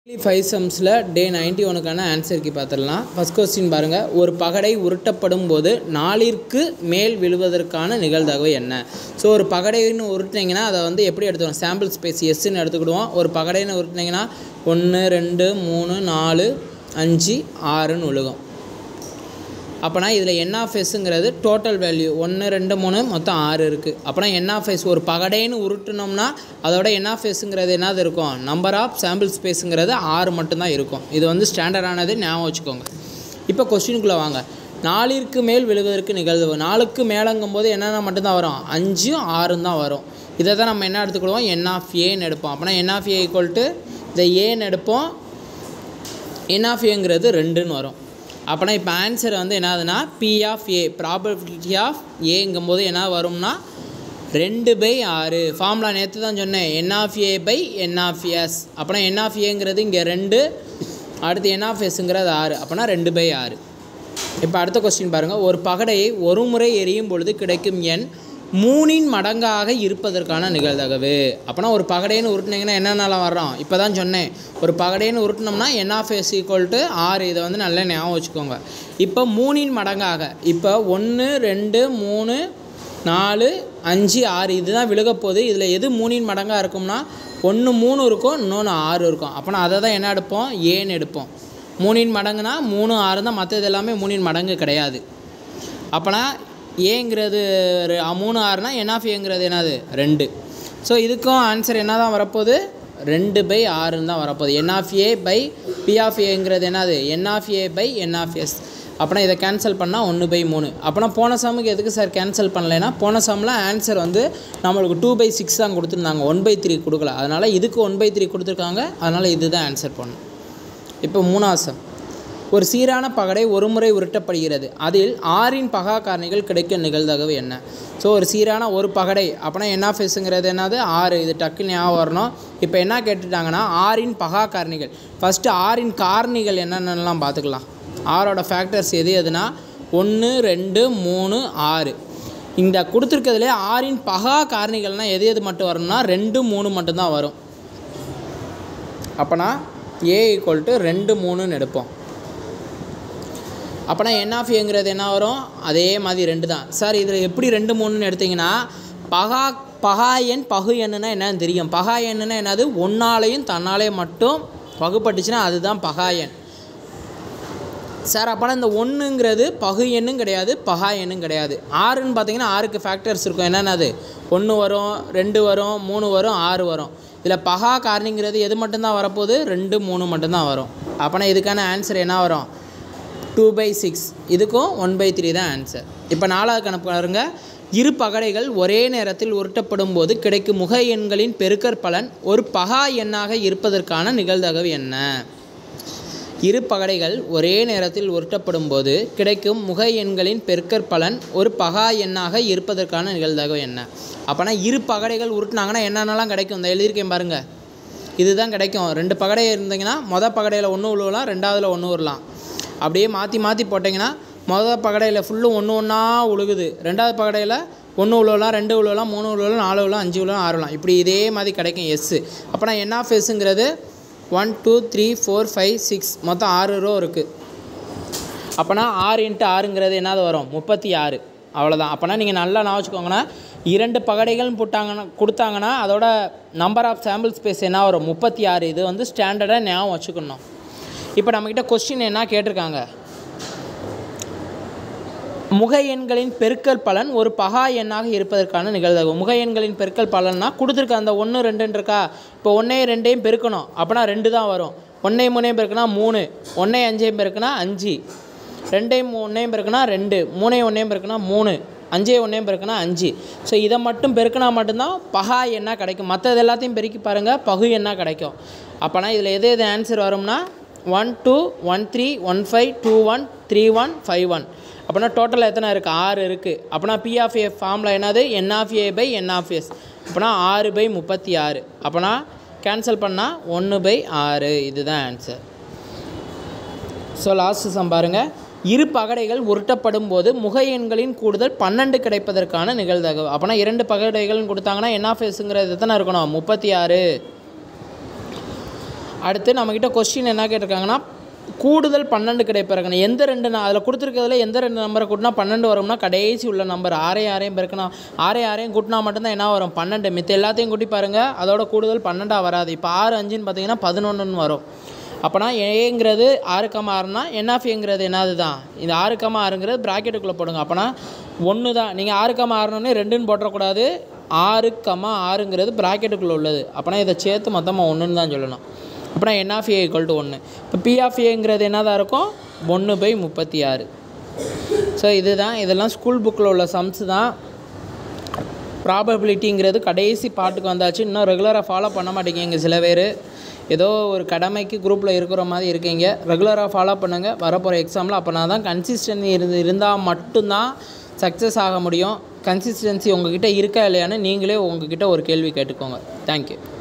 five சம்ஸில் டே ninety ஒனுக்கான ஆன்சருக்கு பார்த்துடலாம் first question பாருங்கள் ஒரு பகடை உருட்டப்படும் போது நாலிற்கு மேல் விழுவதற்கான நிகழ்தகவு என்ன ஸோ ஒரு பகடைன்னு உருட்டினீங்கன்னா அதை வந்து எப்படி எடுத்துக்கணும் சாம்பிள் ஸ்பேஸ் எஸ்ன்னு எடுத்துக்கிடுவோம் ஒரு பகடைன்னு உருட்டினீங்கன்னா ஒன்று ரெண்டு மூணு நாலு அஞ்சு ஆறுன்னு விழுகும் அப்போனா இதில் என் ஆஃப் எஸ்ஸுங்கிறது டோட்டல் வேல்யூ ஒன்று ரெண்டு மூணு மொத்தம் ஆறு இருக்குது அப்போனா என் ஆஃப் எஸ் ஒரு பகடைன்னு உருட்டுனோம்னா அதோட என் ஆஃப் எஸ்ஸுங்கிறது என்னது இருக்கும் நம்பர் ஆஃப் சாம்பிள் ஸ்பேஸுங்கிறது ஆறு மட்டும்தான் இருக்கும் இது வந்து ஸ்டாண்டர்டானது ஞாபகம் வச்சுக்கோங்க இப்போ கொஸ்டினுக்குள்ளே வாங்க நாலிற்கு மேல் விழுவதற்கு நிகழ்வு நாலுக்கு மேலங்கும்போது என்னென்ன மட்டும்தான் வரும் அஞ்சும் ஆறும் தான் வரும் இதை தான் நம்ம என்ன எடுத்துக்கிடுவோம் என் ஆஃப் ஏன்னு எடுப்போம் அப்போனா n of A equal to இந்த ஏன்னு எடுப்போம் என் ஆஃப் ஏங்கிறது ரெண்டுன்னு வரும் அப்போனா இப்போ ஆன்சர் வந்து என்னதுன்னா P of A probability of ஏங்கும்போது என்ன வரும்னா ரெண்டு பை ஆறு ஃபார்முலா நேற்று தான் சொன்னேன் n of A by n of S அப்போனா என் ஆஃப் ஏங்கிறது இங்கே ரெண்டு அடுத்து என் ஆஃப் எஸ்ங்கிறது ஆறு அப்போனா ரெண்டு பை ஆறு இப்போ அடுத்த கொஸ்டின் பாருங்கள் ஒரு பகடையை ஒரு முறை எரியும் பொழுது கிடைக்கும் எண் மூணின் மடங்காக இருப்பதற்கான நிகழ்தகவு அப்போனா ஒரு பகடைன்னு உருட்டினீங்கன்னா என்னென்னலாம் வர்றோம் இப்போ தான் சொன்னேன் ஒரு பகடைன்னு உருட்டினோம்னா n of S equal to ஆறு இதை வந்து நல்லா ஞாபகம் வச்சுக்கோங்க இப்போ மூணின் மடங்காக இப்போ ஒன்று ரெண்டு மூணு நாலு அஞ்சு ஆறு இதுதான் விழுகப் போகுது இதில் எது மூணின் மடங்காக இருக்கும்னா ஒன்று மூணு இருக்கும் இன்னொன்று ஆறு இருக்கும் அப்போனா அதை தான் என்ன எடுப்போம் ஏன்னு எடுப்போம் மூணின் மடங்குனா மூணு ஆறு தான் மற்றது எல்லாமே மூணின் மடங்கு கிடையாது அப்போனா ஏங்கிறது ரெ- மூணு ஆறுனா என் ஆஃப் ஏங்கிறது என்னது ரெண்டு ஸோ இதுக்கும் ஆன்சர் என்ன தான் வரப்போகுது ரெண்டு பை ஆறுன்னு தான் வரப்போகுது n of A by P of ஏங்கிறது என்னது n of A by n of S அப்போனா இதை கேன்சல் பண்ணால் ஒன்று பை மூணு அப்போனா போன சம்முக்கு எதுக்கு சார் கேன்சல் பண்ணலைன்னா போன சம்மில் ஆன்சர் வந்து நம்மளுக்கு டூ பை சிக்ஸ் தான் கொடுத்துருந்தாங்க ஒன் பை த்ரீ கொடுக்கல அதனால் இதுக்கு ஒன் பை த்ரீ கொடுத்துருக்காங்க அதனால் இதுதான் ஆன்சர் பண்ணணும் இப்போ மூணாவது சம் ஒரு சீரான பகடை ஒரு முறை உருட்டப்படுகிறது அதில் ஆறின் பகா காரணிகள் கிடைக்கும் நிகழ்தகவு என்ன ஸோ ஒரு சீரான ஒரு பகடை அப்போனா என்ன ஃபேஸுங்கிறது என்னது ஆறு இது டக்குன்னு ஞாபகம் வரணும் இப்போ என்ன கேட்டுட்டாங்கன்னா ஆறின் பகா காரணிகள் ஃபஸ்ட்டு ஆறின் காரணிகள் என்னென்னலாம் பார்த்துக்கலாம் ஆறோட ஃபேக்டர்ஸ் எது எதுனா ஒன்று ரெண்டு மூணு ஆறு இந்த கொடுத்துருக்கிறதுலே ஆறின் பகா காரணிகள்னால் எது எது மட்டும் வரும்னா ரெண்டு மூணு மட்டும்தான் வரும் அப்போனா ஏ ஈக்குவல் டு ரெண்டு மூணுன்னு எடுப்போம் அப்போனா என் ஆஃப் ஏங்கிறது என்ன வரும் அதே மாதிரி ரெண்டு தான் சார் இதில் எப்படி ரெண்டு மூணுன்னு எடுத்தீங்கன்னா பகா பகா எண் பகு எண்ணுனா என்னன்னு தெரியும் பகா எண்ணுனா என்னது ஒன்னாலையும் தன்னாலையும் மட்டும் பகுப்பட்டுச்சுன்னா அதுதான் பகா எண் சார் அப்போனா இந்த ஒன்றுங்கிறது பகு எண்ணும் கிடையாது பகா எண்ணும் கிடையாது ஆறுன்னு பார்த்தீங்கன்னா ஆறுக்கு ஃபேக்டர்ஸ் இருக்கும் என்னென்னது ஒன்று வரும் ரெண்டு வரும் மூணு வரும் ஆறு வரும் இதில் பகா காரணிங்கிறது எது மட்டும்தான் வரப்போகுது ரெண்டு மூணு மட்டும்தான் வரும் அப்போனா இதுக்கான ஆன்சர் என்ன வரும் டூ பை சிக்ஸ் இதுக்கும் ஒன் பை த்ரீ தான் ஆன்சர் இப்போ நாலாவது கணக்கு பாருங்க இரு பகடைகள் ஒரே நேரத்தில் உருட்டப்படும் போது கிடைக்கும் முக எண்களின் பெருக்கற் பலன் ஒரு பகா எண்ணாக இருப்பதற்கான நிகழ்தகவு என்ன இரு பகடைகள் ஒரே நேரத்தில் உருட்டப்படும் போது கிடைக்கும் முக எண்களின் பெருக்கற் பலன் ஒரு பகா எண்ணாக இருப்பதற்கான நிகழ்தகவு என்ன அப்போனா இரு பகடைகள் உருட்டினாங்கன்னா என்னென்னலாம் கிடைக்கும் இந்த எழுதியிருக்கேன் பாருங்க இதுதான் கிடைக்கும் ரெண்டு பகடை இருந்தீங்கன்னா மொதல் பகடையில் ஒன்று விழுவலாம் ரெண்டாவதுல ஒன்று விடலாம் அப்படியே மாற்றி மாற்றி போட்டிங்கன்னா மொதல் பகடையில் ஃபுல்லும் ஒன்று ஒன்றா உழுகுது ரெண்டாவது பகடையில் ஒன்று விழுவலாம் ரெண்டு விழுவலாம் மூணு விழுவலாம் நாலு விழுவலாம் அஞ்சு விழுவலாம் ஆறு விழுவலாம் இப்படி இதே மாதிரி கிடைக்கும் எஸ்ஸு அப்போனா என் ஆஃப் எஸ்ஸுங்கிறது one two three four five six மொத்தம் ஆறு ரோ இருக்குது அப்போனா ஆறு இன்ட்டு ஆறுங்கிறது என்னது வரும் முப்பத்தி ஆறு அவ்வளோதான் அப்போனா நீங்கள் நல்லா நான் வச்சுக்கோங்கன்னா இரண்டு பகடைகள் போட்டாங்கன்னா கொடுத்தாங்கன்னா அதோட நம்பர் ஆஃப் சாம்பிள் ஸ்பேஸ் என்ன வரும் முப்பத்தி ஆறு இது வந்து ஸ்டாண்டர்டாக ஞாபகம் வச்சுக்கணும் இப்போ நம்மக்கிட்ட கொஸ்டின் என்ன கேட்டிருக்காங்க முக எண்களின் பெருக்கல் பலன் ஒரு பகா எண்ணாக இருப்பதற்கான நிகழ்தகவு முக எண்களின் பெருக்கல் பலன்னா கொடுத்துருக்க அந்த ஒன்று ரெண்டுன்னு இருக்கா இப்போ ஒன்றையும் ரெண்டையும் பெருக்கணும் அப்போனா ரெண்டு தான் வரும் ஒன்றையும் மூணையும் பெருக்குனா மூணு ஒன்றையும் அஞ்சையும் பெருக்குனா அஞ்சு ரெண்டையும் ஒன்றையும் பெருக்குனா ரெண்டு மூணையும் ஒன்றையும் பெருக்குனா மூணு அஞ்சையும் ஒன்றையும் பெருக்குனா அஞ்சு ஸோ இதை மட்டும் பெருக்கினா மட்டும்தான் பகா எண்ணா கிடைக்கும் மற்றது எல்லாத்தையும் பெருக்கி பாருங்கள் பகு எண்ணா கிடைக்கும் அப்போனா இதில் எது எது ஆன்சர் வரும்னா one two one three one five two one three one five one அப்போனா டோட்டல் எத்தனை இருக்குது ஆறு இருக்குது அப்போனா பி ஆஃப் ஏ ஃபார்மில் என்னது n of A by n of S அப்போனா ஆறு பை முப்பத்தி ஆறு அப்போனா கேன்சல் பண்ணால் ஒன்று பை ஆறு இதுதான் ஆன்சர் ஸோ லாஸ்ட் சம் பாருங்க இரு பகடைகள் உருட்டப்படும் போது முக எண்களின் கூடுதல் பன்னெண்டு கிடைப்பதற்கான நிகழ்தகவு அப்போனா இரண்டு பகடைகள்னு கொடுத்தாங்கன்னா என் ஆஃப் எஸ்ங்கிறது எத்தனை இருக்கணும் முப்பத்தி ஆறு அடுத்து நம்மக்கிட்ட கொஸ்டின் என்ன கேட்டிருக்காங்கன்னா கூடுதல் பன்னெண்டு கிடைப்பிறக்கணும் எந்த ரெண்டு நான் அதில் கொடுத்துருக்கிறதுல எந்த ரெண்டு நம்பரை கூட்டினா பன்னெண்டு வரும்னா கடைசி உள்ள நம்பர் ஆறையும் ஆறையும் பெருக்கணும் ஆறையும் ஆறையும் கூட்டினா மட்டும்தான் என்ன வரும் பன்னெண்டு மித்த எல்லாத்தையும் கூட்டி பாருங்கள் அதோட கூடுதல் பன்னெண்டாக வராது இப்போ ஆறு அஞ்சுன்னு பார்த்தீங்கன்னா பதினொன்றுன்னு வரும் அப்போனா ஏங்கிறது ஆறு கமா ஆறுனா என்ஆஃப்ங்கிறது என்னது தான் இந்த ஆறு கமா ஆறுங்கிறது ப்ராக்கெட்டுக்குள்ளே போடுங்க அப்போனா ஒன்று தான் நீங்கள் ஆறு கமா ஆறுனோடனே ரெண்டுன்னு போட்டக்கூடாது ஆறு கமா ஆறுங்கிறது ப்ராக்கெட்டுக்குள்ளே உள்ளது அப்போனா இதை சேர்த்து மொத்தமாக ஒன்றுன்னு தான் சொல்லணும் அப்போனா n of A equal to ஒன்று இப்போ பி ஆஃப் ஏங்கிறது என்னதான் இருக்கும் ஒன்று பை முப்பத்தி ஆறு ஸோ இதுதான் இதெல்லாம் ஸ்கூல் புக்கில் உள்ள சம்ஸ் தான் ப்ராபபிலிட்டிங்கிறது கடைசி பாட்டுக்கு வந்தாச்சு இன்னும் ரெகுலராக ஃபாலோ பண்ண மாட்டேங்கிங்க சில பேர் ஏதோ ஒரு கடமைக்கு குரூப்பில் இருக்கிற மாதிரி இருக்கீங்க ரெகுலராக ஃபாலோ பண்ணுங்கள் வரப்போகிற எக்ஸாமில் அப்போ நான் தான் கன்சிஸ்டன்சி இருந்து இருந்தால் மட்டும்தான் சக்ஸஸ் ஆக முடியும் கன்சிஸ்டன்சி உங்ககிட்ட இருக்கா இல்லையான்னு நீங்களே உங்ககிட்ட ஒரு கேள்வி கேட்டுக்கோங்க தேங்க்யூ